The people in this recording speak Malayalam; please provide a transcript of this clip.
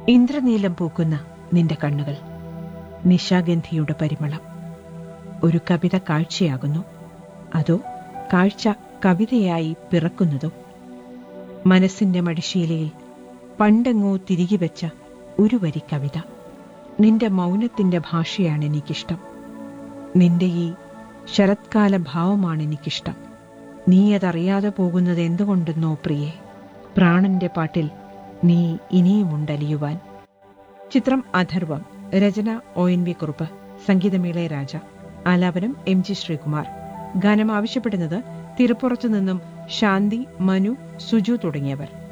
ഇന്ദ്രനീലം പൂക്കുന്ന നിന്റെ കണ്ണുകൾ നിശാഗന്ധിയുടെ പരിമളം ഒരു കവിത കാഴ്ചയാകുന്നു അതോ കാഴ്ച കവിതയായി പിറക്കുന്നതോ മനസ്സിന്റെ മടിശീലയിൽ പണ്ടെങ്ങോ തിരികെ വെച്ച ഒരു വരി കവിത നിന്റെ മൗനത്തിന്റെ ഭാഷയാണ് എനിക്കിഷ്ടം നിന്റെ ഈ ശരത്കാല ഭാവമാണ് എനിക്കിഷ്ടം നീ അതറിയാതെ പോകുന്നത് എന്തുകൊണ്ടെന്നോ പ്രിയേ പ്രാണന്റെ പാട്ടിൽ നീ ഇനിയുമുണ്ടലിയുവാൻ ചിത്രം അഥർവം രചന ഒ എൻ വി കുറുപ്പ് സംഗീതമേളെ രാജ ആലാപനം എം ജി ശ്രീകുമാർ ഗാനം ആവശ്യപ്പെടുന്നത് തിരുപ്പുറത്തു നിന്നും ശാന്തി മനു സുജു തുടങ്ങിയവർ